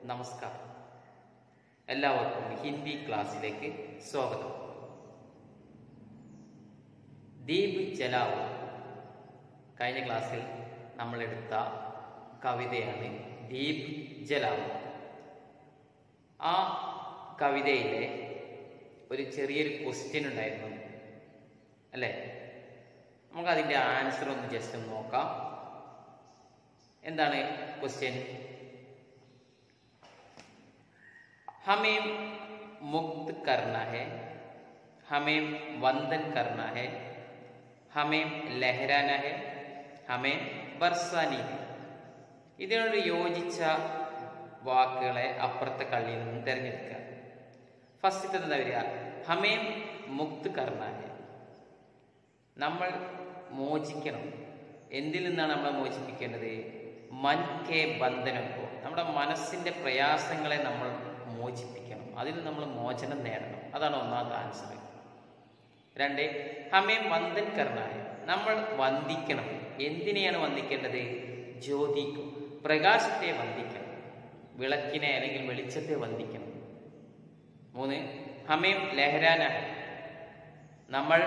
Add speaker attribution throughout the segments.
Speaker 1: നമസ്കാരം എല്ലാവർക്കും ഹിന്ദി ക്ലാസ്സിലേക്ക് സ്വാഗതം ദീപ് ജലാവ് കഴിഞ്ഞ ക്ലാസ്സിൽ നമ്മൾ എടുത്ത കവിതയാണ് ദീപ് ജലാവ് ആ കവിതയിലെ ഒരു ചെറിയൊരു ക്വസ്റ്റ്യൻ ഉണ്ടായിരുന്നു അല്ലേ നമുക്ക് അതിൻ്റെ ആൻസർ ഒന്ന് ജസ്റ്റ് ഒന്ന് നോക്കാം എന്താണ് ക്വസ്റ്റ്യൻ हमें मुक्त करना है हमें वंदन करना है हमें लहराना है हमें ബർസാനി ഇതിനോട് യോജിച്ച വാക്കുകളെ അപ്പുറത്തെ കള്ളിയിൽ നിന്ന് തിരഞ്ഞെടുക്കുക ഫസ്റ്റത്തെ എന്താ വരിക ഹമേം മുക്ത് കർണാഹെ നമ്മൾ മോചിക്കണം എന്തിൽ നിന്നാണ് നമ്മളെ മോചിപ്പിക്കേണ്ടത് മൻ കെ ബന്ധനക്കോ നമ്മുടെ മനസ്സിന്റെ പ്രയാസങ്ങളെ നമ്മൾ മോചിപ്പിക്കണം അതിൽ നമ്മൾ മോചനം നേടണം അതാണ് ഒന്നാമത്തെ ആൻസർ രണ്ട് ഹമേം വന്ദൻ കർണായ നമ്മൾ വന്ദിക്കണം എന്തിനെയാണ് വന്ദിക്കേണ്ടത് ജ്യോതിക്കും പ്രകാശത്തെ വന്ദിക്കണം വിളക്കിനെ അല്ലെങ്കിൽ വെളിച്ചത്തെ വന്ദിക്കണം മൂന്ന് ഹമേം ലഹരാന നമ്മൾ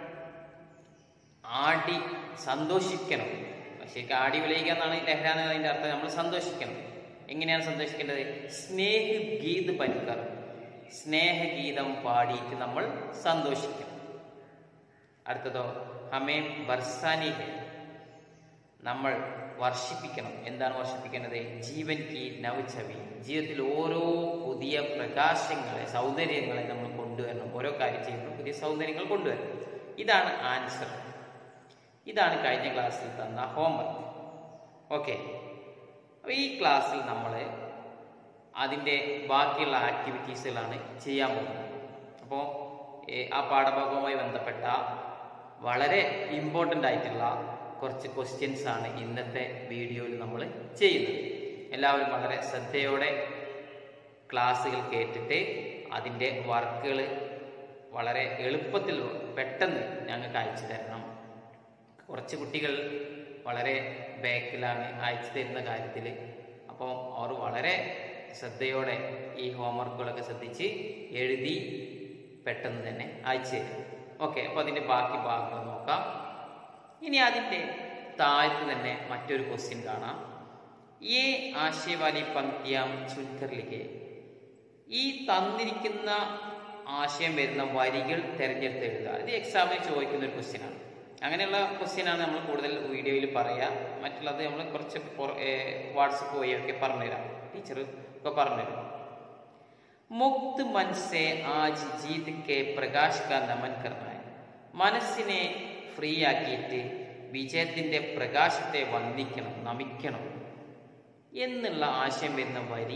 Speaker 1: ആടി സന്തോഷിക്കണം ശരിക്കും ആടി വിളയിക്കുക എന്നാണ് ലഹരാന എന്നതിൻ്റെ അർത്ഥം നമ്മൾ സന്തോഷിക്കണം എങ്ങനെയാണ് സന്തോഷിക്കേണ്ടത് സ്നേഹ ഗീത് പനിക്കർ സ്നേഹഗീതം പാടിയിട്ട് നമ്മൾ സന്തോഷിക്കണം അടുത്തതോ ഹമേം ബർസാനി നമ്മൾ വർഷിപ്പിക്കണം എന്താണ് വർഷിപ്പിക്കേണ്ടത് ജീവൻ കി നവചവി ജീവിതത്തിൽ ഓരോ പുതിയ പ്രകാശങ്ങളെ സൗന്ദര്യങ്ങളെ നമ്മൾ കൊണ്ടുവരണം ഓരോ കാര്യം ചെയ്യുമ്പോൾ പുതിയ സൗന്ദര്യങ്ങൾ കൊണ്ടുവരണം ഇതാണ് ആൻസർ ഇതാണ് കഴിഞ്ഞ ക്ലാസ്സിൽ തന്ന ഹോംവർക്ക് ഓക്കെ അപ്പോൾ ഈ ക്ലാസ്സിൽ നമ്മൾ അതിൻ്റെ ബാക്കിയുള്ള ആക്ടിവിറ്റീസുകളാണ് ചെയ്യാൻ പോകുന്നത് അപ്പോൾ ആ പാഠഭാഗവുമായി ബന്ധപ്പെട്ട വളരെ ഇമ്പോർട്ടൻ്റ് ആയിട്ടുള്ള കുറച്ച് ക്വസ്റ്റ്യൻസ് ആണ് ഇന്നത്തെ വീഡിയോയിൽ നമ്മൾ ചെയ്യുന്നത് എല്ലാവരും വളരെ ശ്രദ്ധയോടെ ക്ലാസ്സുകൾ കേട്ടിട്ട് അതിൻ്റെ വർക്കുകൾ വളരെ എളുപ്പത്തിൽ പെട്ടെന്ന് ഞങ്ങൾക്ക് അയച്ചു തരണം കുറച്ച് കുട്ടികൾ വളരെ ബാക്കിലാണ് അയച്ചു തരുന്ന കാര്യത്തിൽ അപ്പോൾ അവർ വളരെ ശ്രദ്ധയോടെ ഈ ഹോംവർക്കുകളൊക്കെ ശ്രദ്ധിച്ച് എഴുതി പെട്ടെന്ന് തന്നെ അയച്ചു തരും ഓക്കെ അപ്പോൾ അതിൻ്റെ ബാക്കി ഭാഗങ്ങൾ നോക്കാം ഇനി അതിൻ്റെ താഴത്ത് തന്നെ മറ്റൊരു ക്വസ്റ്റ്യൻ കാണാം ഈ ആശയവാലി പങ്ക്തിയാം ചുൻകറിലേക്ക് ഈ തന്നിരിക്കുന്ന ആശയം വരുന്ന വരികൾ തിരഞ്ഞെടുത്ത് എഴുതുക ഇത് എക്സാമിന് ചോദിക്കുന്ന ഒരു ക്വസ്റ്റ്യൻ ആണ് അങ്ങനെയുള്ള ക്വസ്റ്റ്യൻ ആണ് നമ്മൾ കൂടുതൽ വീഡിയോയിൽ പറയുക മറ്റുള്ളത് നമ്മൾ കുറച്ച് വാട്സപ്പ് വഴിയൊക്കെ പറഞ്ഞുതരാം ടീച്ചർ ഒക്കെ പറഞ്ഞുതരും മുക്ത് മനസ്സെ ആജ് ജീത് കെ പ്രകാശ് കാ നമൻ കർണായ മനസ്സിനെ ഫ്രീ ആക്കിയിട്ട് വിജയത്തിന്റെ പ്രകാശത്തെ വന്ദിക്കണം നമിക്കണം എന്നുള്ള ആശയം വരുന്ന വരി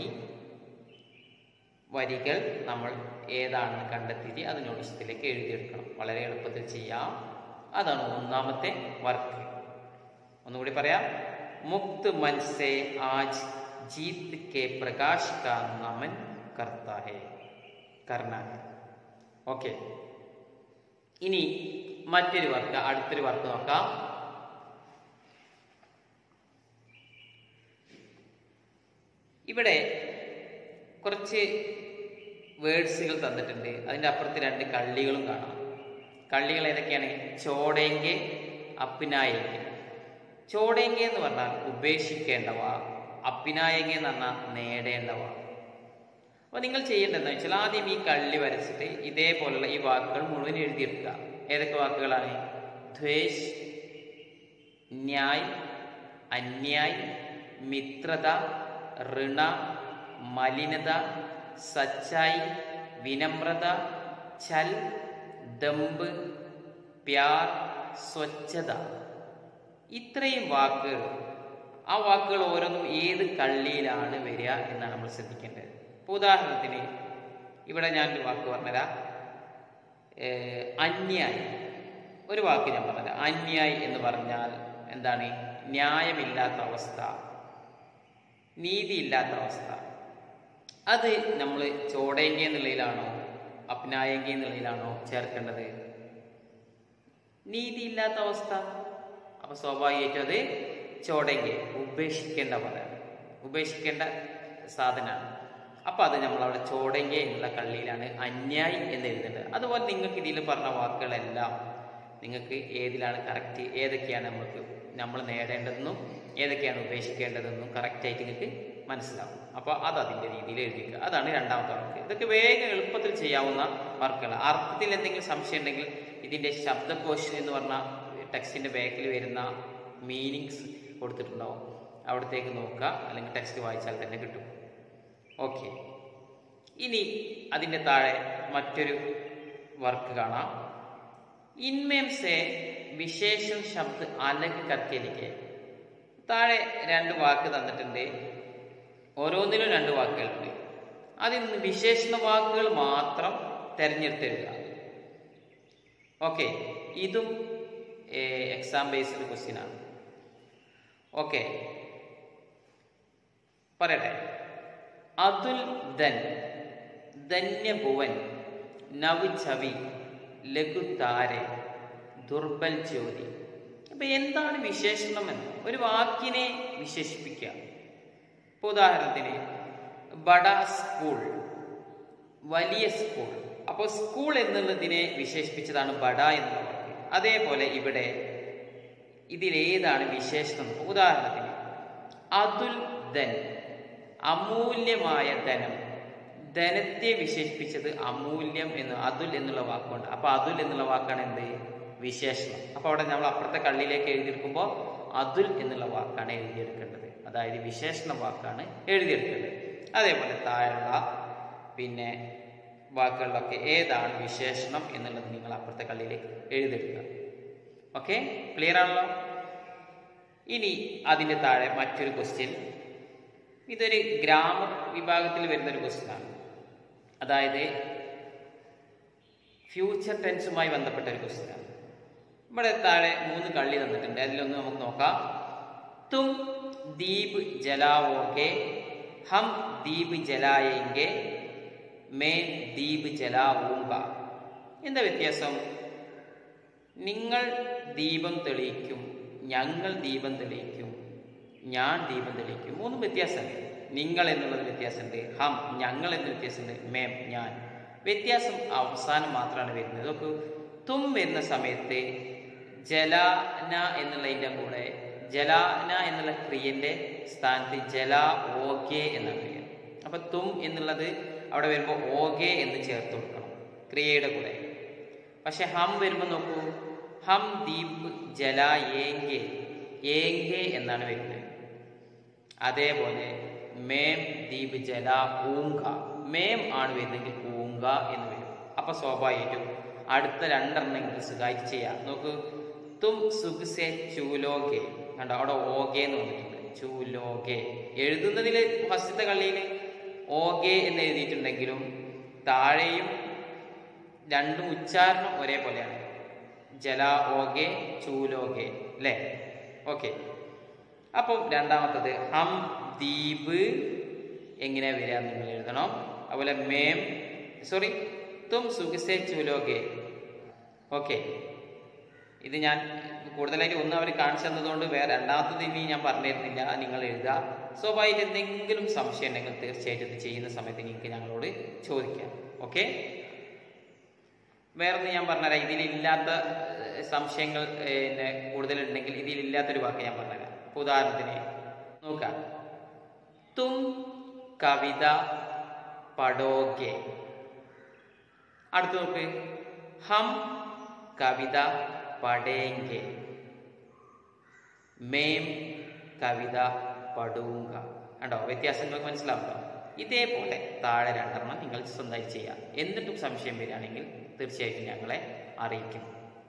Speaker 1: വരികൾ നമ്മൾ ഏതാണെന്ന് കണ്ടെത്തിയിട്ട് അതിനോട് ഇഷ്ടത്തിലേക്ക് എഴുതിയെടുക്കണം വളരെ എളുപ്പത്തിൽ ചെയ്യാം അതാണ് ഒന്നാമത്തെ വർക്ക് ഒന്നുകൂടി പറയാം മുക്ത് മനസ്സെ ആജ് ജീത് കെ പ്രകാശ് കാ നമൻ കർത്ത ഹേ കർണ ഓക്കെ ഇനി മറ്റൊരു വർക്ക് അടുത്തൊരു വർക്ക് നോക്കാം ഇവിടെ കുറച്ച് വേർഡ്സുകൾ തന്നിട്ടുണ്ട് അതിൻ്റെ അപ്പുറത്ത് രണ്ട് കള്ളികളും കാണാം കള്ളികൾ ഏതൊക്കെയാണ് ചോടേങ്കെ അപ്പിനായെങ്കെ ചോടേങ്കെ എന്ന് പറഞ്ഞാൽ ഉപേക്ഷിക്കേണ്ടവ അപ്പിനായെങ്കെ എന്ന് പറഞ്ഞാൽ നേടേണ്ടവ അപ്പോൾ നിങ്ങൾ ചെയ്യേണ്ടതെന്ന് വെച്ചാൽ ആദ്യം ഈ കള്ളി വരച്ചിട്ട് ഇതേപോലുള്ള ഈ വാക്കുകൾ മുഴുവൻ എഴുതിയെടുക്കുക ഏതൊക്കെ വാക്കുകളാണ് ദ്വേഷ് ന്യായ് അന്യായ് മിത്രത ഋണ മലിനത സച്ചായി വിനമ്രത ഛൽ ദമ്പ് പ്യാർ സ്വച്ഛത ഇത്രയും വാക്കുകൾ ആ വാക്കുകൾ ഓരോന്നും ഏത് കള്ളിയിലാണ് വരിക എന്നാണ് നമ്മൾ ശ്രദ്ധിക്കേണ്ടത് ഇപ്പോൾ ഉദാഹരണത്തിന് ഇവിടെ ഞാനൊരു വാക്ക് പറഞ്ഞുതരാം അന്യായി ഒരു വാക്ക് ഞാൻ പറഞ്ഞുതരാം അന്യായി എന്ന് പറഞ്ഞാൽ എന്താണ് ന്യായമില്ലാത്ത അവസ്ഥ നീതിയില്ലാത്ത അവസ്ഥ അത് നമ്മൾ ചോടേങ്കി എന്നുള്ളതിലാണോ അപ്നായങ്കി എന്നുള്ളതിലാണോ ചേർക്കേണ്ടത് നീതിയില്ലാത്ത അവസ്ഥ അപ്പൊ സ്വാഭാവികമായിട്ടും അത് ചോടേങ്കി ഉപേക്ഷിക്കേണ്ട പദമാണ് ഉപേക്ഷിക്കേണ്ട സാധനമാണ് അപ്പൊ അത് നമ്മളവിടെ ചോടങ്കെ എന്നുള്ള കള്ളിയിലാണ് അന്യായി എന്ന് എഴുതേണ്ടത് അതുപോലെ നിങ്ങൾക്ക് ഇതിൽ പറഞ്ഞ വാക്കുകളെല്ലാം നിങ്ങൾക്ക് ഏതിലാണ് കറക്റ്റ് ഏതൊക്കെയാണ് നമ്മൾക്ക് നമ്മൾ നേടേണ്ടതെന്നും ഏതൊക്കെയാണ് ഉപേക്ഷിക്കേണ്ടതെന്നും കറക്റ്റായിട്ട് നിങ്ങൾക്ക് മനസ്സിലാവും അപ്പോൾ അത് അതിൻ്റെ രീതിയിൽ എഴുതിക്കുക അതാണ് രണ്ടാമത്തെ വർക്ക് ഇതൊക്കെ വേഗം എളുപ്പത്തിൽ ചെയ്യാവുന്ന വർക്കുകൾ അർത്ഥത്തിൽ എന്തെങ്കിലും സംശയം ഉണ്ടെങ്കിൽ ഇതിൻ്റെ ശബ്ദകോശം എന്ന് പറഞ്ഞ ടെക്സ്റ്റിൻ്റെ ബാക്കിൽ വരുന്ന മീനിങ്സ് കൊടുത്തിട്ടുണ്ടാവും അവിടത്തേക്ക് നോക്കുക അല്ലെങ്കിൽ ടെക്സ്റ്റ് വായിച്ചാൽ തന്നെ കിട്ടും ഓക്കെ ഇനി അതിൻ്റെ താഴെ മറ്റൊരു വർക്ക് കാണാം ഇൻമേം സേ വിശേഷം ശബ്ദ അലഗ് കർക്കേലിക്ക് താഴെ രണ്ട് വാക്ക് തന്നിട്ടുണ്ട് ഓരോന്നിലും രണ്ട് വാക്കുകളുണ്ട് അതിൽ നിന്ന് വിശേഷണ വാക്കുകൾ മാത്രം തിരഞ്ഞെടുത്തെഴുതുക ഓക്കെ ഇതും എക്സാം ബേസ്ഡ് ക്വസ്റ്റ്യൻ ആണ് ഓക്കെ പറയട്ടെ അതുൽ ധൻ ധന്യഭുവൻ നവ് ചവി ലഘു താരെ ദുർബൽ ജ്യോതി അപ്പൊ എന്താണ് വിശേഷണം എന്ന് ഒരു വാക്കിനെ വിശേഷിപ്പിക്കുക ഇപ്പൊ ഉദാഹരണത്തിന് ബഡ സ്കൂൾ വലിയ സ്കൂൾ അപ്പോൾ സ്കൂൾ എന്നുള്ളതിനെ വിശേഷിപ്പിച്ചതാണ് ബഡ എന്നുള്ള വാക്ക് അതേപോലെ ഇവിടെ ഇതിലേതാണ് വിശേഷണം ഉദാഹരണത്തിന് അതുൽ ധൻ അമൂല്യമായ ധനം ധനത്തെ വിശേഷിപ്പിച്ചത് അമൂല്യം എന്ന് അതുൽ എന്നുള്ള വാക്കുണ്ട് അപ്പൊ അതുൽ എന്നുള്ള വാക്കാണ് എന്ത് വിശേഷണം അപ്പൊ അവിടെ നമ്മൾ അപ്പുറത്തെ കള്ളിയിലേക്ക് എഴുതിയെടുക്കുമ്പോൾ അതുൽ എന്നുള്ള വാക്കാണ് എഴുതിയെടുക്കേണ്ടത് അതായത് വിശേഷണ വാക്കാണ് എഴുതിയെടുക്കേണ്ടത് അതേപോലെ താഴെയുള്ള പിന്നെ വാക്കുകളിലൊക്കെ ഏതാണ് വിശേഷണം എന്നുള്ളത് നിങ്ങൾ അപ്പുറത്തെ കള്ളിയിലേക്ക് എഴുതിയെടുക്കുക ഓക്കെ ക്ലിയർ ആണല്ലോ ഇനി അതിൻ്റെ താഴെ മറ്റൊരു ക്വസ്റ്റ്യൻ ഇതൊരു ഗ്രാമർ വിഭാഗത്തിൽ വരുന്ന ഒരു ക്വസ്റ്റ്യൻ ആണ് അതായത് ഫ്യൂച്ചർ ടെൻസുമായി ബന്ധപ്പെട്ട ഒരു ക്വസ്റ്റ്യൻ ആണ് ഇവിടെ താഴെ മൂന്ന് കള്ളി തന്നിട്ടുണ്ട് അതിലൊന്ന് നമുക്ക് നോക്കാം തും ദീപ് ജലാവോക്കെ ഹം ദീപ് ജലായെങ്കെ മേ ദീപ് ജലാവൂങ്ക എന്താ വ്യത്യാസം നിങ്ങൾ ദീപം തെളിയിക്കും ഞങ്ങൾ ദീപം തെളിയിക്കും ഞാൻ ദീപം തെളിയിക്കും മൂന്നും വ്യത്യാസമുണ്ട് നിങ്ങൾ എന്നുള്ളത് വ്യത്യാസമുണ്ട് ഹം ഞങ്ങൾ എന്ന വ്യത്യാസമുണ്ട് മേം ഞാൻ വ്യത്യാസം അവസാനം മാത്രമാണ് വരുന്നത് നോക്കൂ തും വരുന്ന സമയത്ത് ജലാന എന്നുള്ളതിൻ്റെ കൂടെ ജലാന എന്നുള്ള ക്രിയന്റെ സ്ഥാനത്ത് ജല ഓകെ എന്നാണ് വരിക അപ്പൊ തും എന്നുള്ളത് അവിടെ വരുമ്പോൾ ഓകെ എന്ന് ചേർത്ത് കൊടുക്കണം ക്രിയയുടെ കൂടെ പക്ഷെ ഹം വരുമ്പോൾ നോക്കൂ ഹം ദീപ് ജല ഏങ്കെ ഏങ്കെ എന്നാണ് വരുന്നത് അതേപോലെ മേം ദീപ് ജല ഊങ്ക മേം ആണ് വരുന്നെങ്കിൽ ഊങ്ക എന്ന് വരും അപ്പൊ സ്വാഭാവികമായിട്ടും അടുത്ത രണ്ടെണ്ണെങ്കിലും സുഖമായിട്ട് ചെയ്യാം നോക്കൂ തും സുഖ്സെ ചൂലോകെ കണ്ടോ അവിടെ ഓകെ എന്ന് വന്നിട്ടുണ്ട് ചൂലോകെ എഴുതുന്നതിൽ ഫസ്റ്റത്തെ കളിയിൽ ഓകെ എന്ന് എഴുതിയിട്ടുണ്ടെങ്കിലും താഴെയും രണ്ടും ഉച്ചാരണം ഒരേപോലെയാണ് ജല ഓകെ ചൂലോകെ അല്ലേ ഓക്കെ അപ്പം രണ്ടാമത്തത് ഹം ദീപ് എങ്ങനെ വരിക നിങ്ങൾ എഴുതണം അതുപോലെ മേം സോറി തും സുഖസെ ചൂലോകെ ഓക്കെ ഇത് ഞാൻ കൂടുതലായിട്ട് ഒന്ന് അവർ കാണിച്ചു തന്നതുകൊണ്ട് വേറെ രണ്ടാമത്തത് ഇനി ഞാൻ പറഞ്ഞിരുന്നില്ല നിങ്ങൾ എഴുതുക സ്വാഭാവികം എന്തെങ്കിലും സംശയം ഉണ്ടെങ്കിൽ തീർച്ചയായിട്ടും ഇത് ചെയ്യുന്ന സമയത്ത് നിങ്ങൾക്ക് ഞങ്ങളോട് ചോദിക്കാം ഓക്കെ വേറൊന്ന് ഞാൻ പറഞ്ഞുതരാം ഇതിലില്ലാത്ത ഏഹ്, സംശയങ്ങൾ ഏഹ്, പിന്നെ കൂടുതലുണ്ടെങ്കിൽ ഇതിലില്ലാത്തൊരു വാക്ക് ഞാൻ പറഞ്ഞുതരാം ഇപ്പൊ ഉദാഹരണത്തിന് നോക്കാം തും കവിത പടോകെ അടുത്ത് നോക്ക് ഹം കവിത പടേങ്കെ മേം കവിത പടൂങ്ക കണ്ടോ വ്യത്യാസങ്ങൾക്ക് മനസ്സിലാവുക ഇതേപോലെ താഴെ രണ്ടെണ്ണം നിങ്ങൾ സ്വന്തമായി ചെയ്യാം എന്നിട്ടും സംശയം വരികയാണെങ്കിൽ തീർച്ചയായിട്ടും ഞങ്ങളെ അറിയിക്കും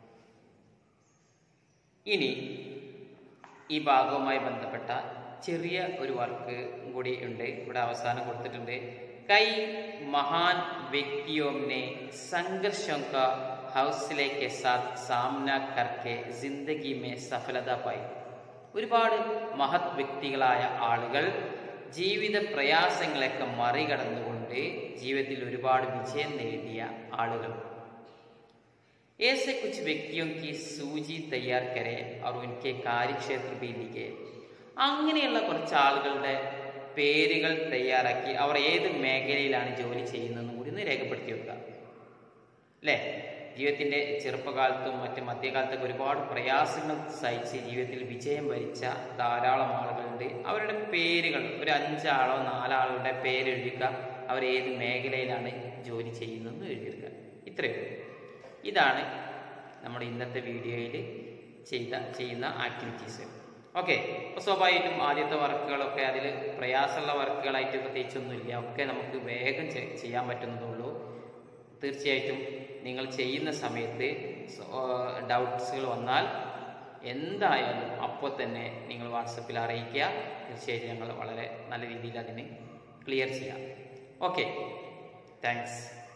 Speaker 1: ഇനി ഈ ഭാഗവുമായി ബന്ധപ്പെട്ട ചെറിയ ഒരു വർക്ക് കൂടി ഉണ്ട് ഇവിടെ അവസാനം കൊടുത്തിട്ടുണ്ട് കൈ മഹാൻ വ്യക്തിയോനെ സംഘർഷോं का हौसले के साथ सामना करके जिंदगी में സഫലത പായി ഒരുപാട് മഹത് വ്യക്തികളായ ആളുകൾ ജീവിത പ്രയാസങ്ങളൊക്കെ മറികടന്നുകൊണ്ട് ജീവിതത്തിൽ ഒരുപാട് വിജയം നേടിയ ആളുകൾ ऐसे कुछ व्यक्तियों की सूചി തയ്യാർ കരെ और उनके കാര്യക്ഷേത്ര भी लिखे അങ്ങനെയുള്ള കുറച്ച് ആളുകളുടെ പേരുകൾ തയ്യാറാക്കി അവർ ഏത് മേഖലയിലാണ് ജോലി ചെയ്യുന്നതെന്നും കൂടി ഒന്ന് രേഖപ്പെടുത്തി വെക്കുക അല്ലേ ജീവിതത്തിൻ്റെ ചെറുപ്പകാലത്തും മറ്റ് മധ്യകാലത്തൊക്കെ ഒരുപാട് പ്രയാസങ്ങൾ സഹിച്ച് ജീവിതത്തിൽ വിജയം വരിച്ച ധാരാളം ആളുകളുണ്ട് അവരുടെ പേരുകൾ ഒരു അഞ്ചാളോ നാലാളുടെ പേരെഴുതുക അവർ ഏത് മേഖലയിലാണ് ജോലി ചെയ്യുന്നതെന്ന് എഴുതിയെടുക്കുക ഇത്രയേ ഉള്ളൂ ഇതാണ് നമ്മുടെ ഇന്നത്തെ വീഡിയോയിൽ ചെയ്ത ചെയ്യുന്ന ആക്ടിവിറ്റീസ് ഓക്കെ അപ്പോൾ സ്വാഭാവികമായിട്ടും ആദ്യത്തെ വർക്കുകളൊക്കെ അതിൽ പ്രയാസമുള്ള വർക്കുകളായിട്ട് പ്രത്യേകിച്ചൊന്നുമില്ല ഒക്കെ നമുക്ക് വേഗം ചെ- ചെയ്യാൻ പറ്റുന്നതുള്ളൂ തീർച്ചയായിട്ടും നിങ്ങൾ ചെയ്യുന്ന സമയത്ത് ഡൗട്ട്സുകൾ വന്നാൽ എന്തായാലും അപ്പോൾ തന്നെ നിങ്ങൾ വാട്സപ്പിൽ അറിയിക്കുക തീർച്ചയായിട്ടും ഞങ്ങൾ വളരെ നല്ല രീതിയിൽ അതിന് ക്ലിയർ ചെയ്യാം ഓക്കെ താങ്ക്സ്